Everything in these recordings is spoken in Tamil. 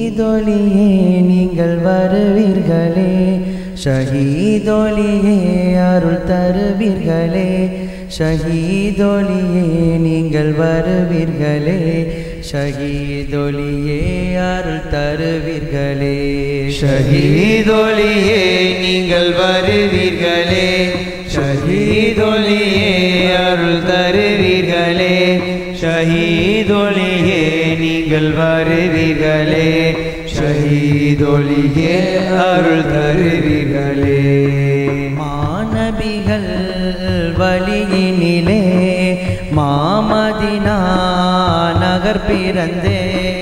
ஷஹீதொலியே நீங்கள் வருவீர்களே ஷஹீதொலியே அருள் தருவீர்களே ஷஹீதொலியே நீங்கள் வருவீர்களே ஷஹீதொலியே அருள் தருவீர்களே ஷஹீதொலியே நீங்கள் வருவீர்களே ஷஹீதொலியே அருள் தருவீர்களே ஷஹீதொலியே நீங்கள் வருவீர்களே ஷஹீதொலியே அருள் தருவீர்களே மாணவிகள் வழியினிலே மாமதினா நகர் பிறந்தே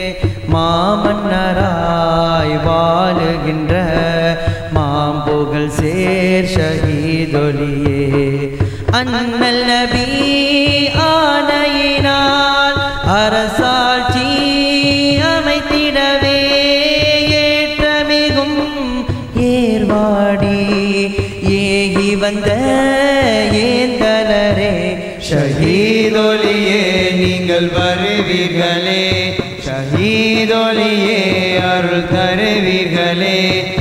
மாமன்னராய் வாழுகின்ற மாம்புகழ் சேர் ஷஹீதொலியே அண்ணல் நபி ஆணையினால் அரசாட்சி அமைத்திடவே ஏற்றமிகும் ஏர்வாடி ஏகி வந்த ஏந்தலரே ஷஹீதொலியே நீங்கள் வருவீர்களே ஷஹீதொலியே அருள் தருவீர்களே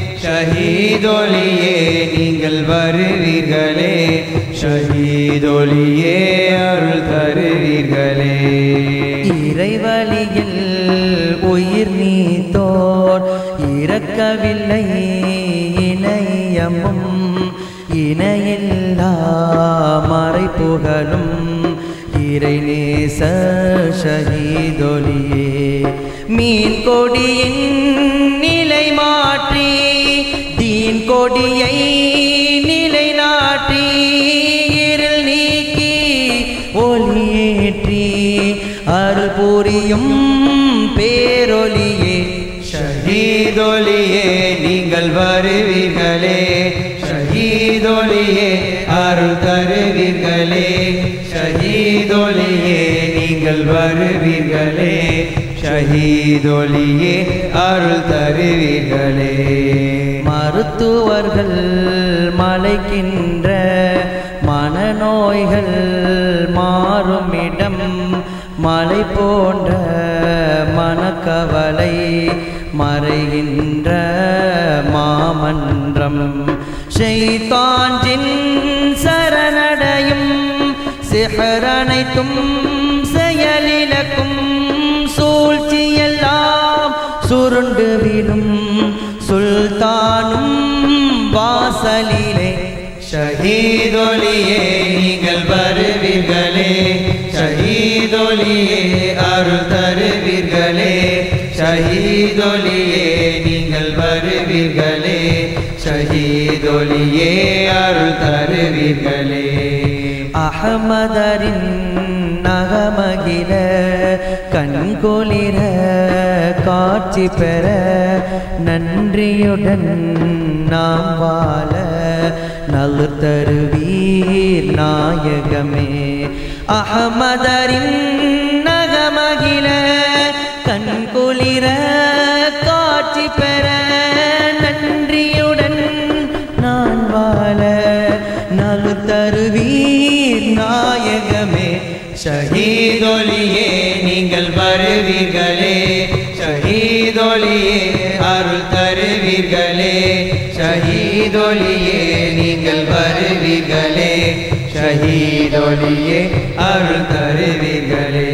ஷஹீதொலியே நீங்கள் வருவீர்களே ஷஹீதொலியே அருள் தருவீர்களே இறைவழியில் உயிர் நீத்தோர் இறக்கவில்லை இணையமும் இணையில்லா மறைப்புகழும் இறைநேச ஷஹீதொலியே மீன் கொடியின் நிலை மாற்றி தீன் கொடியை நிலை நாட்டி இருள் நீக்கி ஒளியேற்றி அருள் புரியும் பேரொலியே ஷஹீதொலியே நீங்கள் வருவீர்களே ஷஹீதொலியே அருள் தருவீர்களே ஷஹீதொலியே நீங்கள் வருவீர்களே ஷஹீதொலியே அருள் தருவீர்களே மருத்துவர்கள் மலைக்கின்ற மனநோய்கள் மாறும் இடம் மலை போன்ற மனக்கவலை மறைகின்ற மாமன்றம் ஷைத்தான்றின் சரணடையும் சிஹரனைத்தும் செயலிழக்கும் சூழ்ச்சியெல்லாம் சுருண்டு விடும் சுல்தானும் வாசலிலே ஷஹீதொலியே நீங்கள் வருவீர்களே ஷஹீதொலியே அருள் தருவீர்களே ஷஹீதொலியே நீங்கள் வருவீர்களே ஷஹீதொலியே அருள் தருவீர்களே அகமதரின் நகமகில கண்குளிர காட்சி பெற நன்றியுடன் நாம் வாழ நலு தருவீர் நாயகமே அகமதரின் நகமகில கண்குளிர காட்சி பெற நன்றியுடன் நான் வாழ நலு தருவீர் நாயகமே ஷஹீதொலியே நீங்கள் வருவீர்களே ஷஹீதொலியே அருள் தருவீர்களே ஷஹீதொலியே நீங்கள் வருவீர்களே ஷஹீதொலியே அருள் தருவீர்களே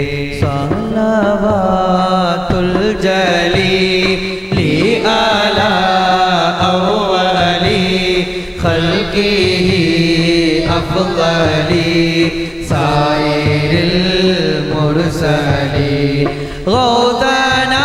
சலவாத்துல் ஜலி லி ஆலா அவ்வலி خلقه أفضل سائر المرسلين غوثنا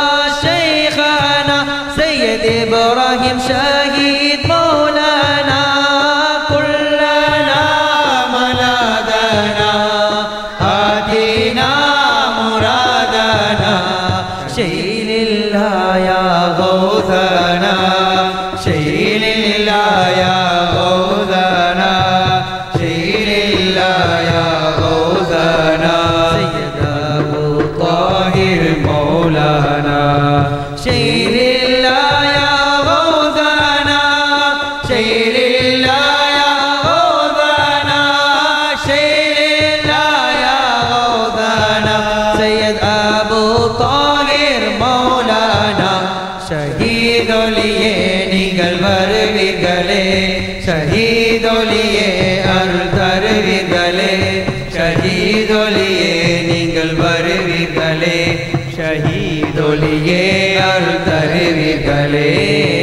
شيخنا سيد إبراهيم شهيد مولانا كلنا ملادنا آتنا مرادنا شيل الله يا غوثنا شيل الله يا غوثنا شيل الله يا غوثنا سيد أبو طاهر مولانا شيل الله يا غوثنا شيل الله يا غوثنا شيل الله يا غوثنا سيد أبو طاهر مولانا தருவீர்களே ஷஹீதொலியே அருள் தருவீர்களே ஷஹீதொலியே நீங்கள் வருவீர்களே ஷஹீதொலியே அருள் தருவீர்களே